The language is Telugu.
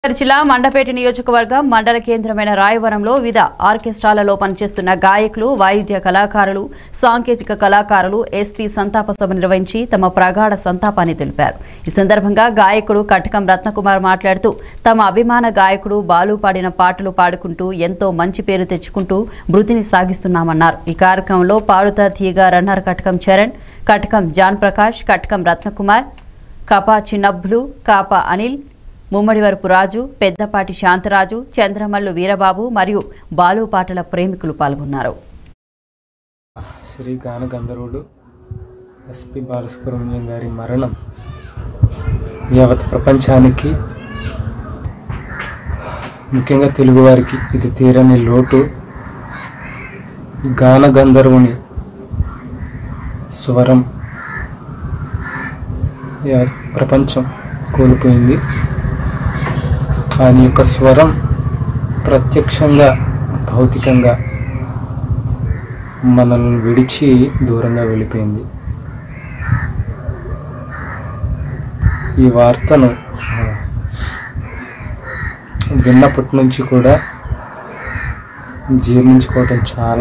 జిల్లా మండపేట నియోజకవర్గం మండల కేంద్రమైన రాయవరంలో వివిధ ఆర్కెస్ట్రాలలో పనిచేస్తున్న గాయకులు వాయిద్య కళాకారులు సాంకేతిక కళాకారులు ఎస్పీ సంతాప సభ నిర్వహించి తమ ప్రగాఢ సంతాపాన్ని తెలిపారు ఈ సందర్భంగా గాయకుడు కటకం రత్నకుమార్ మాట్లాడుతూ తమ అభిమాన గాయకుడు బాలు పాడిన పాటలు పాడుకుంటూ ఎంతో మంచి పేరు తెచ్చుకుంటూ మృతిని సాగిస్తున్నామన్నారు ఈ కార్యక్రమంలో పాడుతా తీయగా రన్నర్ కటకం చరణ్ కటకం జాన్ ప్రకాష్ కటకం రత్నకుమార్ కపా చిన్నబ్లు కాపా అనిల్ ముమ్మడివరపు రాజు పెద్దపాటి శాంతరాజు చంద్రమల్లు వీరబాబు మరియు బాలు పాటల ప్రేమికులు పాల్గొన్నారు శ్రీ గాన గంధర్వుడు ఎస్పి బాలసుబ్రహ్మణ్యం గారి మరణం యావత్ ప్రపంచానికి ముఖ్యంగా తెలుగువారికి ఇది తీరని లోటు గాన గంధర్వుని స్వరం యావత్ ప్రపంచం కోల్పోయింది ఆయన యొక్క స్వరం ప్రత్యక్షంగా భౌతికంగా మనల్ని విడిచి దూరంగా వెళ్ళిపోయింది ఈ వార్తను ఆ, విన్నప్పటి నుంచి కూడా జీర్ణించుకోవటం చాలా